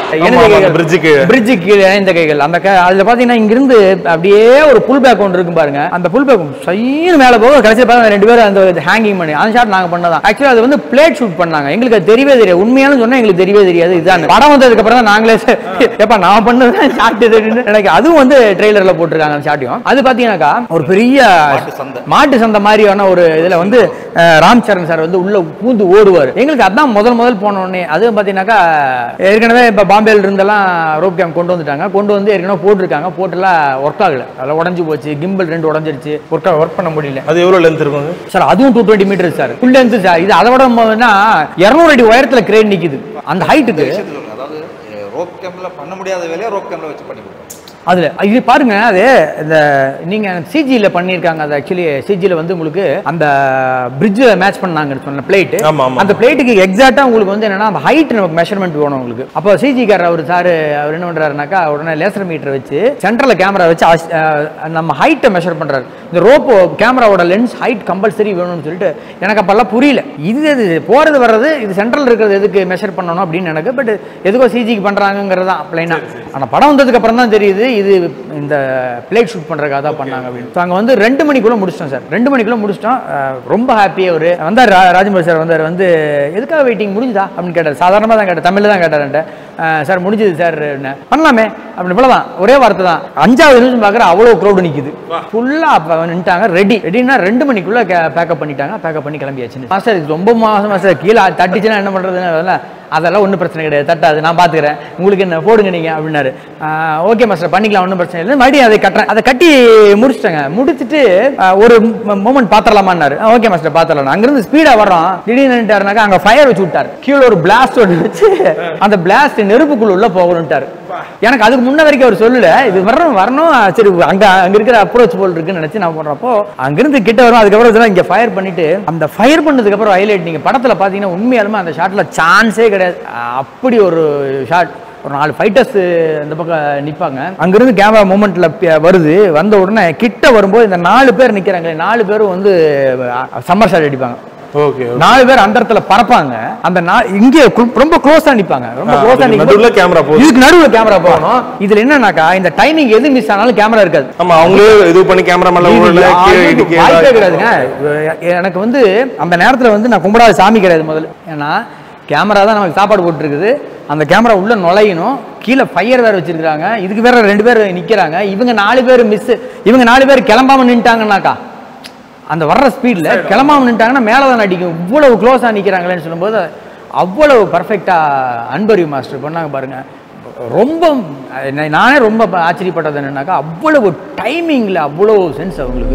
இணைந்த ஆமா, கைகள் bridge கீழே. பிரிட்ஜு கீழே இணைந்த கைகள் அந்த க- அதுல பாத்தீங்கன்னா இங்கிருந்து அப்படியே ஒரு புல் பேக் ஒன்று இருக்கும் பாருங்க அந்த புல் பேக் சைன்னு மேல போக கடைசியில் பார்த்தா ரெண்டு பேரும் அந்த ஹேங்கிங் பண்ணி அந்த ஷாட் நாங்க பண்ணதான் ஆக்சுவலி அது வந்து பிளேட் ஷூட் பண்ணாங்க எங்களுக்கு அது தெரியவே தெரியாது உண்மையான சொன்னா எங்களுக்கு தெரியவே தெரியாது இதுதான் படம் வந்ததுக்கு அப்புறம் தான் நாங்களே எப்ப நான் பண்ணது ஷாட் இதுன்னு எனக்கு அதுவும் வந்து ட்ரெய்லர்ல போட்டிருக்காங்க அந்த ஷாட்டையும் அது பாத்தீங்கன்னாக்கா ஒரு பெரிய மாட்டு சந்தை மாதிரியான ஒரு இதுல வந்து அஹ், ராம் சரண் சார் வந்து உள்ள பூந்து ஓடுவார் எங்களுக்கு அதான் முதல் முதல் போன உடனே அதுவும் பாத்தீங்கன்னாக்கா ஏற்கனவே இப்ப பாம்பேல இருந்தெல்லாம் ரோப் கேம் கொண்டு வந்துட்டாங்க கொண்டு வந்து ஏற்கனவே போட்டிருக்காங்க போட்டுலாம் ஒர்க் ஆகல அதெல்லாம் உடஞ்சு போச்சு கிம்பிள் ரெண்டு உடஞ்சிருச்சு ஒர்க் ஒர்க் பண்ண முடியல அது எவ்வளவு லென்த் இருக்குங்க சார் அதுவும் two twenty meter sir full length sir இது அதை விட போதுன்னா இரநூறு அடி உயரத்துல கிரேன் நிக்குது அந்த ஹைட்டுக்கு விஷயத்தை சொல்லுங்க அதாவது ரோப் கேம்ல பண்ண முடியாத வேலையை ரோப் கேம்ல வச்சு பண்ணி கொடுப்போம் அதுல இது பாருங்க அது இந்த நீங்க சிஜியில் பண்ணியிருக்காங்க அது ஆக்சுவலி சிஜியில் வந்து உங்களுக்கு அந்த பிரிட்ஜில் மேட்ச் பண்ணாங்கன்னு சொன்ன பிளேட் ஆமா, ஆமா. அந்த பிளேட்டுக்கு எக்ஸாக்டா உங்களுக்கு வந்து என்னன்னா அந்த ஹைட் நமக்கு மெஷர்மெண்ட் வேணும் உங்களுக்கு அப்போ சிஜிக்காரர் அவர் சார் அவர் என்ன பண்றாருனாக்கா உடனே லேசர் மீட்டர் வச்சு சென்டர்ல கேமரா வச்சு அஸ்- அஹ், நம்ம ஹைட்டை மெஷர் பண்றாரு இந்த ரோப்போ கேமராவோட லென்ஸ் ஹைட் கம்பல்சரி வேணும்னு சொல்லிட்டு எனக்கு அப்பெல்லாம் புரியல இது இது போறது வர்றது இது சென்ட்ரல் இருக்கிறது எதுக்கு மெஷர் பண்ணணும் அப்படின்னு எனக்கு பட் எதுக்கோ சிஜிக்கு பண்றாங்கிறது தான் பிளைனா ஆனா படம் வந்ததுக்கு அப்புறம் தான் தெரியுது இது இந்த பிளேட் ஷூட் பண்றதுக்காக தான் பண்ணாங்க அப்படின்னு So, அங்க வந்து ரெண்டு மணிக்குள்ள முடிச்சிட்டோம் சார் ரெண்டு மணிக்குள்ள முடிச்சிட்டோம் அஹ், ரொம்ப ஹாப்பி அவரு வந்தார் ரா- ராஜமௌழி சார் வந்தார் வந்து எதுக்காக வெயிட்டிங் முடிஞ்சுதா அப்படின்னு கேட்டார் சாதாரணமாக தான் கேட்டார் தமிழ்ல தான் கேட்டார் என்கிட்ட. அஹ், சார் முடிஞ்சது சார் என்ன பண்ணலாமே அப்படி இவ்வளவுதான் ஒரே வார்த்தை தான் அஞ்சாவது நிமிஷம் பார்க்குற அவ்வளோ க்ரௌடு நிக்குது ஃபுல்லா அப்போ நின்ட்டாங்க ரெடி ரெடினா ரெண்டு மணிக்குள்ள பேக்கப் பண்ணிட்டாங்க பேக்கப் பண்ணி கிளம்பியாச்சு மாஸ்டர் இது ரொம்ப மாசம் மாஸ்டர் கீழே தட்டிச்சுன்னா என்ன பண்றதுன்னு அதெல்லாம் அதெல்லாம் ஒன்றும் பிரச்சனை கிடையாது தட்டாது நான் பார்த்துக்கிறேன் உங்களுக்கு என்ன போடுங்க நீங்கள் அப்படின்னாரு ஓகே மாஸ்டர் பண்ணிக்கலாம் ஒன்றும் பிரச்சனை இல்லை மறுபடியும் அதை கட்டுறேன் அதை கட்டி முடிச்சிட்டேங்க முடிச்சிட்டு ஆஹ், ஒரு மூமெண்ட் பார்த்துடலாமான்னாரு ஓகே மாஸ்டர் பார்த்துடலாம் அங்கிருந்து ஸ்பீடாக வர்றோம் திடீர்னு நின்னுட்டாருனாக்கா அங்கே ஃபயர் வச்சு விட்டார் கீழே ஒரு பிளாஸ்ட் ஒன்று வச்சு அந்த பிளாஸ்ட் நெருப்புக்குள்ள உள்ள போகணுன்ட்டாரு எனக்கு அதுக்கு முன்ன வரைக்கும் அவர் சொல்லல இது வரணும் வரணும் சரி அங்க அங்க இருக்கிற அப்ரோச் போல் இருக்குன்னு நினைச்சு நான் போடுறப்போ அங்கிருந்து கிட்ட வரும் அதுக்கப்புறம் இதெல்லாம் இங்க ஃபயர் பண்ணிட்டு அந்த ஃபயர் பண்ணதுக்கு அப்புறம் ஹைலைட் நீங்க படத்துல பாத்தீங்கன்னா உண்மையாலுமே அந்த ஷாட்ல சான்ஸே கிடையாது அப்படி ஒரு ஷாட் ஒரு நாலு ஃபைட்டர்ஸ் இந்த பக்கம் நிப்பாங்க அங்கிருந்து கேமரா மூமெண்ட்ல வருது வந்த உடனே கிட்ட வரும்போது இந்த நாலு பேர் நிக்கிறாங்க நாலு பேரும் வந்து சம்மர் ஷாட் அடிப்பாங்க ஓகே நாலு பேர் அந்த இடத்துல பறப்பாங்க அந்த நா- இங்கே கு- ரொம்ப க்ளோஸா நிப்பாங்க ரொம்ப ஆ, க்ளோஸா அதுக்கு நடுவுல camera போகுது. இதுக்கு நடுவுல கேமரா போகணும் இதுல என்னன்னாக்கா இந்த டைமிங் எது மிஸ் ஆனாலும் கேமரா இருக்காது ஆமா அவங்களே இது பண்ணி கேமரா மேல இது ஊழல கீழே யாருக்கும் இடிக்க வாய்ப்பே கிடையாதுங்க எ- எனக்கு வந்து அந்த நேரத்துல வந்து நான் கும்பிடாத சாமி கிடையாது முதல்ல ஏன்னா கேமரா தான் நமக்கு சாப்பாடு போட்டுருக்குது அந்த கேமரா உள்ள நுழையணும் கீழே ஃபயர் வேற வச்சிருக்காங்க இதுக்கு வேற ரெண்டு பேர் நிக்கிறாங்க இவங்க நாலு பேர் மிஸ் இவங்க நாலு பேர் கிளம்பாம நின்ட்டாங்கன்னாக்கா அந்த வர்ற ஸ்பீட்ல கிளம்பாம நின்ட்டாங்கன்னா மேலே தான் அடிக்கும் இவ்வளவு க்ளோஸாக நிற்கிறாங்களேன்னு சொல்லும்போது அவ்வளவு பர்ஃபெக்டாக அன்பரி மாஸ்டர் பண்ணாங்க பாருங்க ரொம்ப நா- நானே ரொம்ப ஆச்சரியப்பட்டது என்னன்னாக்கா அவ்வளவு டைமிங்கில் அவ்வளவு சென்ஸ் அவங்களுக்கு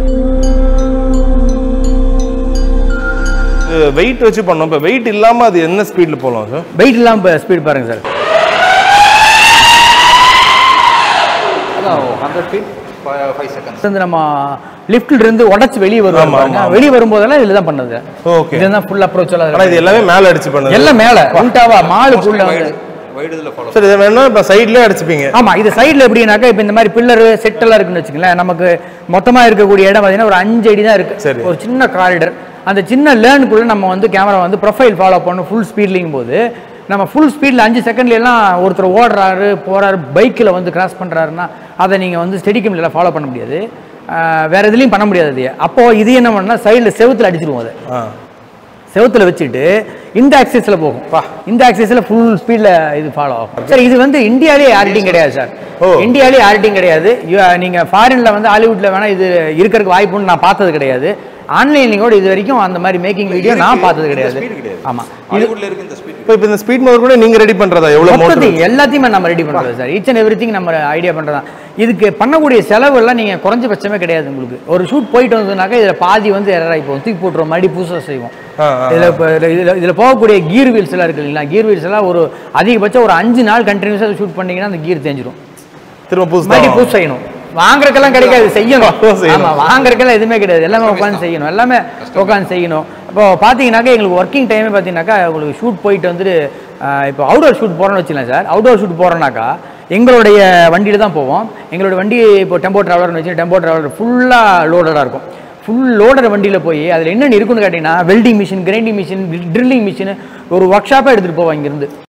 வெயிட் வச்சு பண்ணோம் இப்ப வெயிட் இல்லாம அது என்ன ஸ்பீட்ல போலாம் சார் வெயிட் இல்லாமல் ஸ்பீட் பாருங்க சார் அதான் ஹண்ட்ரட் ஃபீட் ஃபைவ் செகண்ட்ஸ் வந்து நம்ம லிஃப்ட்ல இருந்து உடச்சு வெளியே வருவாங்க ஆமா, பாருங்க ஆமா. வெளியே வரும்போதெல்லாம் இதுல தான் பண்ணது ஓகே இதுதான் ஃபுல் அப்ரோச் ஆனா இது எல்லாமே மேல அடிச்சு பண்ணுது எல்லாம் மேல உண்டாவா மாலுக்குள்ள வந்து வைடு இதில் ஃபாலோ சார் இதை வேணா இப்ப சைட்லயே அடிச்சுப்பீங்க ஆமா இது சைடுல எப்படின்னாக்கா இப்போ இந்த மாதிரி பில்லர் செட் எல்லாம் இருக்குன்னு வச்சுங்களேன் நமக்கு மொத்தமா இருக்கக்கூடிய இடம் பார்த்தீங்கன்னா ஒரு அஞ்சு அடி தான் இருக்கு சரி. ஒரு சின்ன காரிடர் அந்த சின்ன லேர்னுக்குள்ள நம்ம வந்து கேமரா வந்து ப்ரொஃபைல் ஃபாலோ பண்ணணும் ஃபுல் ஸ்பீட்லிங்கும் போது நம்ம ஃபுல் ஸ்பீடில் அஞ்சு செகண்ட்ல எல்லாம் ஒருத்தர் ஓடுறாரு போறாரு பைக்கில் வந்து கிராஸ் பண்றாருன்னா அதை நீங்க வந்து ஸ்டெடி கேமில் ஃபாலோ பண்ண முடியாது ஆஹ் வேற எதுலையும் பண்ண முடியாது அது அப்போ இது என்ன பண்ணா சைடில் செவுத்துல அடிச்சிருவோம் அதை ஆ. செவுத்துல வச்சுட்டு இந்த ஆக்சிஸ்ல போகும் இந்த ஆக்சிஸ்ல ஃபுல் ஸ்பீட்ல இது ஃபாலோ ஆகும் சார் இது வந்து இந்தியாலே யார்கிட்டையும் கிடையாது சார் ஓ. இந்தியாலே யார்கிட்டையும் கிடையாது You- நீங்க ஃபாரின்ல வந்து ஹாலிவுட்ல வேணா இது இருக்கிறதுக்கு வாய்ப்புன்னு நான் பார்த்தது கிடையாது ஆன்லைன்ல கூட இது வரைக்கும் அந்த மாதிரி மேக்கிங் வீடியோ நான் பார்த்தது கிடையாது ஸ்பீடு கிடையாது ஆமா இது ஹாலிவுட்ல இருக்கு இந்த ஸ்பீட் இப்போ இப்போ இந்த ஸ்பீட் மோட் கூட நீங்க ரெடி பண்றதா எவ்வளவு மோட்டர் மொத்தத்தையும் எல்லாத்தையுமே நம்ம ரெடி பண்றது சார் ஈச் அண்ட் எவ்ரி நம்ம ஐடியா பண்றதா இதுக்கு பண்ணக்கூடிய செலவு எல்லாம் நீங்க குறைஞ்சபட்சமே கிடையாது உங்களுக்கு ஒரு ஷூட் போயிட்டு வந்ததுனாக்கா இதுல பாதி வந்து எரர் ஆகி போகும் தூக்கி போட்டுருவோம் மறுபடி புதுசாக செய்வோம் ஆ, ஆ, இதுல இப்போ இதுல இதுல போகக்கூடிய கீர் வீல்ஸ் எல்லாம் இருக்கு இல்லைங்களா கீர் வீல்ஸ் எல்லாம் ஒரு அதிகபட்சம் ஒரு அஞ்சு நாள் கண்டினியூஸாக ஷூட் பண்ணீங்கன்னா அந்த கீர் தேஞ்சிரும் திரும்ப புதுசா மறுபடி புதுசு செய்யணும் வாங்குறதுக்கெல்லாம் கிடைக்காது செய்யணும் செய்யணும். ஆமா வாங்குறதுக்கெல்லாம் எதுவுமே கிடையாது எல்லாமே உட்காந்து செய்யணும் எல்லாமே உட்காந்து செய்யணும் இப்போ பார்த்தீங்கன்னாக்கா எங்களுக்கு ஒர்க்கிங் டைமே பார்த்தீங்கன்னாக்கா உங்களுக்கு ஷூட் போயிட்டு வந்துட்டு ஆஹ் இப்போ அவுடோர் ஷூட் போகிறோம்னு வச்சுக்கலாம் சார் அவுடோர் ஷூட் போகிறோம்னாக்கா எங்களுடைய வண்டியில் தான் போவோம் எங்களோட வண்டி இப்போ டெம்போ ட்ராவலர்னு வச்சு டெம்போ ட்ராவலர் ஃபுல்லாக லோடடாக இருக்கும் ஃபுல் லோடர் வண்டியில் போய் அதில் என்னென்ன இருக்குன்னு கேட்டிங்கன்னா welding machine grinding machine drilling machine ஒரு ஒர்க் ஷாப்பாக எடுத்துகிட்டு போவோம் இங்கேருந்து